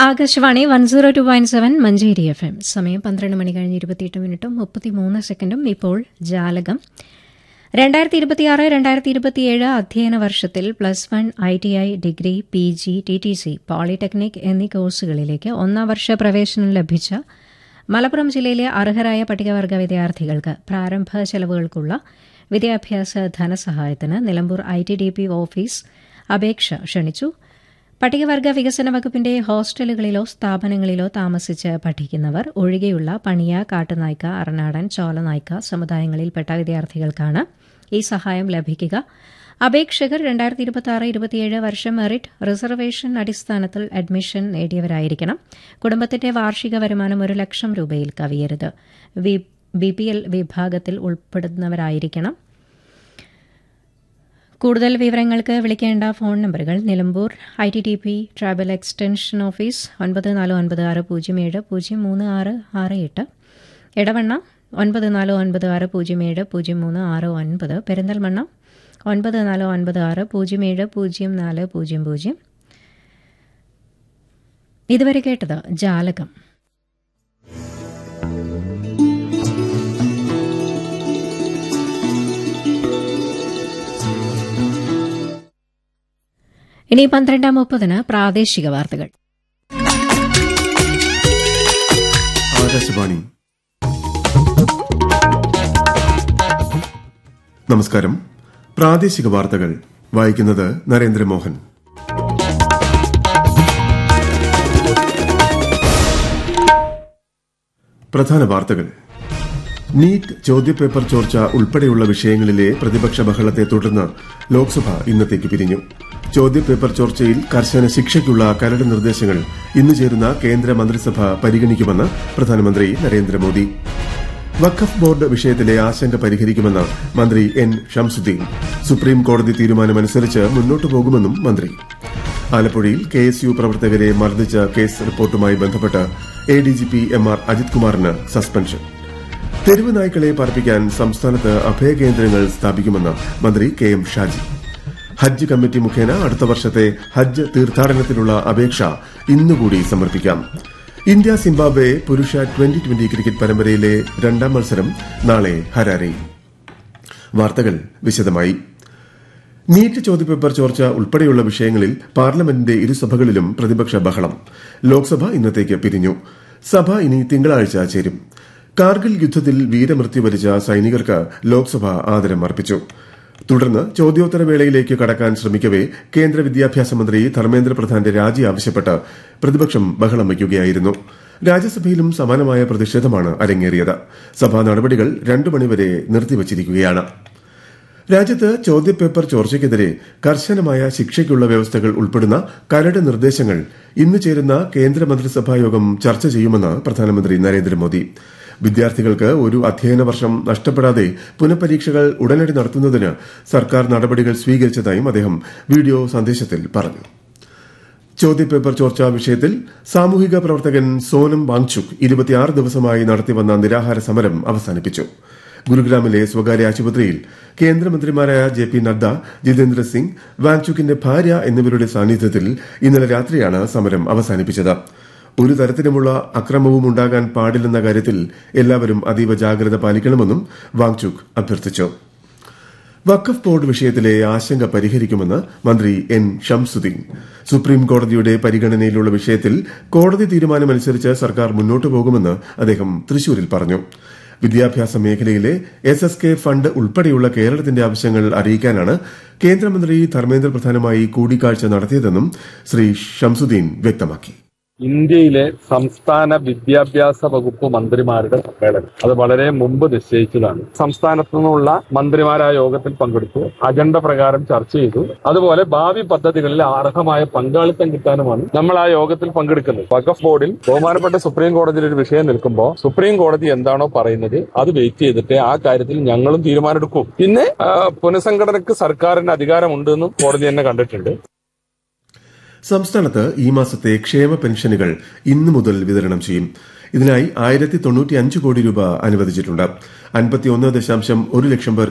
Akashvani one zero two point seven Manjeri F M സമയം പന്ത്രണ്ട് മണി കഴിഞ്ഞ് ഇരുപത്തിയെട്ട് മിനിറ്റും മുപ്പത്തിമൂന്ന് സെക്കൻഡും ഇപ്പോൾ ജാലകം രണ്ടായിരത്തി ഇരുപത്തിയാറ് രണ്ടായിരത്തി ഇരുപത്തിയേഴ് അധ്യയന വർഷത്തിൽ plus one I T I degree P G T T C polytechnic എന്നീ കോഴ്സുകളിലേക്ക് ഒന്നാം വർഷ പ്രവേശനം ലഭിച്ച മലപ്പുറം ജില്ലയിലെ അർഹരായ പട്ടികവർഗ വിദ്യാർത്ഥികൾക്ക് പ്രാരംഭ ചെലവുകൾക്കുള്ള വിദ്യാഭ്യാസ ധനസഹായത്തിന് Nilambur I T D P office അപേക്ഷ ക്ഷണിച്ചു പട്ടികവർഗ വികസന വകുപ്പിന്റെ ഹോസ്റ്റലുകളിലോ സ്ഥാപനങ്ങളിലോ താമസിച്ച് പഠിക്കുന്നവർ ഒഴികെയുള്ള പണിയ കാട്ടുനായ്ക്ക അറനാടൻ ചോലനായ്ക്ക സമുദായങ്ങളിൽപ്പെട്ട വിദ്യാർത്ഥികൾക്കാണ് ഈ സഹായം ലഭിക്കുക അപേക്ഷകർ രണ്ടായിരത്തി ഇരുപത്തി ആറ് ഇരുപത്തിയേഴ് വർഷം മെറിറ്റ് റിസർവേഷൻ അടിസ്ഥാനത്തിൽ അഡ്മിഷൻ നേടിയവരായിരിക്കണം കുടുംബത്തിന്റെ വാർഷിക വരുമാനം ഒരു ലക്ഷം രൂപയിൽ കവിയരുത് ബി പി എൽ വിഭാഗത്തിൽ ഉൾപ്പെടുന്നവരായിരിക്കണം കൂടുതൽ വിവരങ്ങൾക്ക് വിളിക്കേണ്ട ഫോൺ നമ്പറുകൾ Nilambur I T T P tribal extension office ഒൻപത് നാല് ഒൻപത് ആറ് പൂജ്യം ഏഴ് പൂജ്യം മൂന്ന് ആറ് ആറ് എട്ട് ഇടവണ്ണ ഒൻപത് നാല് ഒൻപത് ആറ് പൂജ്യം ഏഴ് പൂജ്യം മൂന്ന് ആറ് ഒൻപത് പെരിന്തൽമണ്ണ ഒൻപത് നാല് ഒൻപത് ആറ് പൂജ്യം ഏഴ് പൂജ്യം നാല് പൂജ്യം പൂജ്യം ഇതുവരെ കേട്ടത് ജാലകം ഇനി പന്ത്രണ്ടാം മുപ്പതിന് പ്രാദേശിക വാർത്തകൾ ആകാശവാണി നമസ്കാരം പ്രാദേശിക വാർത്തകൾ വായിക്കുന്നത് നരേന്ദ്രമോഹൻ പ്രധാന വാർത്തകൾ നീറ്റ് ചോദ്യപേപ്പർ ചോർച്ച ഉൾപ്പെടെയുള്ള വിഷയങ്ങളിലെ പ്രതിപക്ഷ ബഹളത്തെ തുടർന്ന് ലോക്സഭ ഇന്നത്തേക്ക് പിരിഞ്ഞു ചോദ്യപേപ്പർ ചോർച്ചയിൽ കർശന ശിക്ഷയ്ക്കുള്ള കരട് നിർദ്ദേശങ്ങൾ ഇന്ന് ചേരുന്ന കേന്ദ്ര മന്ത്രിസഭ പരിഗണിക്കുമെന്ന് പ്രധാനമന്ത്രി നരേന്ദ്രമോദി വഖഫ് ബോർഡ് വിഷയത്തിലെ ആശങ്ക പരിഹരിക്കുമെന്ന് മന്ത്രി എൻ ഷംസുദ്ദീൻ സുപ്രീം കോടതി തീരുമാനമനുസരിച്ച് മുന്നോട്ടു പോകുമെന്നും മന്ത്രി ആലപ്പുഴയിൽ കെ എസ് യു പ്രവർത്തകരെ മർദ്ദിച്ച കേസ് റിപ്പോർട്ടുമായി ബന്ധപ്പെട്ട് A D G P M R Ajith കുമാറിന് സസ്പെൻഷൻ തെരുവ് നായ്ക്കളെ പാർപ്പിക്കാൻ സംസ്ഥാനത്ത് അഭയകേന്ദ്രങ്ങൾ സ്ഥാപിക്കുമെന്ന് മന്ത്രി K M Shaji Hajj committee മുഖേന അടുത്ത വർഷത്തെ ഹജ്ജ് തീർത്ഥാടനത്തിനുള്ള അപേക്ഷ ഇന്നുകൂടി സമർപ്പിക്കാം ഇന്ത്യ സിംബാബ്വെ പുരുഷ ട്വന്റി ട്വന്റി ക്രിക്കറ്റ് പരമ്പരയിലെ രണ്ടാം മത്സരം നാളെ ഹരാരയിൽ വാർത്തകൾ വിശദമായി നീറ്റ് ചോദ്യപേപ്പർ ചോർച്ച ഉൾപ്പെടെയുള്ള വിഷയങ്ങളിൽ പാർലമെന്റിന്റെ ഇരുസഭകളിലും പ്രതിപക്ഷ ബഹളം ലോക്സഭ ഇന്നത്തേക്ക് പിരിഞ്ഞു സഭ ഇനി തിങ്കളാഴ്ച ചേരും കാർഗിൽ യുദ്ധത്തിൽ വീരമൃത്യു വരിച്ച സൈനികർക്ക് ലോക്സഭ ആദരം അർപ്പിച്ചു തുടർന്ന് ചോദ്യോത്തരവേളയിലേക്ക് കടക്കാൻ ശ്രമിക്കവെ കേന്ദ്ര വിദ്യാഭ്യാസ മന്ത്രി ധർമ്മേന്ദ്ര പ്രധാന്റെ രാജി ആവശ്യപ്പെട്ട് പ്രതിപക്ഷം ബഹളം വയ്ക്കുകയായിരുന്നു രാജ്യസഭയിലും സമാനമായ പ്രതിഷേധമാണ് അരങ്ങേറിയത് സഭാ നടപടികൾ രണ്ടു മണിവരെ നിർത്തിവച്ചിരിക്കുകയാണ് രാജ്യത്ത് ചോദ്യപേപ്പർ ചോർച്ചയ്ക്കെതിരെ കർശനമായ ശിക്ഷയ്ക്കുള്ള വ്യവസ്ഥകൾ ഉൾപ്പെടുന്ന കരട് നിർദ്ദേശങ്ങൾ ഇന്ന് ചേരുന്ന കേന്ദ്രമന്ത്രിസഭാ യോഗം ചർച്ച ചെയ്യുമെന്ന് പ്രധാനമന്ത്രി നരേന്ദ്രമോദി വിദ്യാർത്ഥികൾക്ക് ഒരു അധ്യയന വർഷം നഷ്ടപ്പെടാതെ പുനഃപരീക്ഷകൾ ഉടനടി നടത്തുന്നതിന് സർക്കാർ നടപടികൾ സ്വീകരിച്ചതായും അദ്ദേഹം വീഡിയോ സന്ദേശത്തിൽ പറഞ്ഞു ചോദ്യപേപ്പർ ചോർച്ചാ വിഷയത്തിൽ സാമൂഹിക പ്രവർത്തകൻ സോനം വാങ്ചുക് ഇരുപത്തിയാറ് ദിവസമായി നടത്തിവന്ന നിരാഹാര സമരം അവസാനിപ്പിച്ചു ഗുരുഗ്രാമിലെ സ്വകാര്യ ആശുപത്രിയിൽ കേന്ദ്രമന്ത്രിമാരായ ജെ പി നദ്ദ ജിതേന്ദ്ര സിംഗ് വാങ്ചുക്കിന്റെ ഭാര്യ എന്നിവരുടെ സാന്നിധ്യത്തിൽ ഇന്നലെ രാത്രിയാണ് സമരം അവസാനിപ്പിച്ചത് ഒരു തരത്തിലുമുള്ള അക്രമവും ഉണ്ടാകാൻ പാടില്ലെന്ന കാര്യത്തിൽ എല്ലാവരും അതീവ ജാഗ്രത പാലിക്കണമെന്നും വാങ്ചുക് അഭ്യർത്ഥിച്ചു വഖഫ് ബോർഡ് വിഷയത്തിലെ ആശങ്ക പരിഹരിക്കുമെന്ന് മന്ത്രി എൻ ഷംസുദ്ദീൻ സുപ്രീം കോടതിയുടെ പരിഗണനയിലുള്ള വിഷയത്തിൽ കോടതി തീരുമാനമനുസരിച്ച് സർക്കാർ മുന്നോട്ടു പോകുമെന്ന് അദ്ദേഹം തൃശൂരിൽ പറഞ്ഞു വിദ്യാഭ്യാസ മേഖലയിലെ എസ് എസ് കെ ഫണ്ട് ഉൾപ്പെടെയുള്ള കേരളത്തിന്റെ ആവശ്യങ്ങൾ അറിയിക്കാനാണ് കേന്ദ്രമന്ത്രി ധർമ്മേന്ദ്ര പ്രധാനുമായി കൂടിക്കാഴ്ച നടത്തിയതെന്നും ശ്രീ ഷംസുദ്ദീൻ വ്യക്തമാക്കി ഇന്ത്യയിലെ സംസ്ഥാന വിദ്യാഭ്യാസ വകുപ്പ് മന്ത്രിമാരുടെ സമ്മേളനം അത് വളരെ മുമ്പ് നിശ്ചയിച്ചതാണ് സംസ്ഥാനത്തു നിന്നുള്ള മന്ത്രിമാരായ യോഗത്തിൽ പങ്കെടുത്തു അജണ്ട പ്രകാരം ചർച്ച ചെയ്തു അതുപോലെ ഭാവി പദ്ധതികളിൽ അർഹമായ പങ്കാളിത്തം കിട്ടാനുമാണ് നമ്മൾ ആ യോഗത്തിൽ പങ്കെടുക്കുന്നത് വഖഫ് ബോർഡിൽ ബഹുമാനപ്പെട്ട സുപ്രീം കോടതിയിൽ ഒരു വിഷയം നിൽക്കുമ്പോൾ സുപ്രീം കോടതി എന്താണോ പറയുന്നത് അത് വെയിറ്റ് ചെയ്തിട്ട് ആ കാര്യത്തിൽ ഞങ്ങളും തീരുമാനമെടുക്കും പിന്നെ പുനഃസംഘടനയ്ക്ക് സർക്കാരിന് അധികാരമുണ്ടെന്നും കോടതി തന്നെ കണ്ടിട്ടുണ്ട് സംസ്ഥാനത്ത് ഈ മാസത്തെ ക്ഷേമ പെൻഷനുകൾ ഇന്നു മുതൽ വിതരണം ചെയ്യും ഇതിനായി ആയിരത്തി തൊണ്ണൂറ്റി അഞ്ച് കോടി രൂപ അനുവദിച്ചിട്ടുണ്ട് അൻപത്തിയൊന്ന് ദശാംശം ഒരു ലക്ഷം പേർ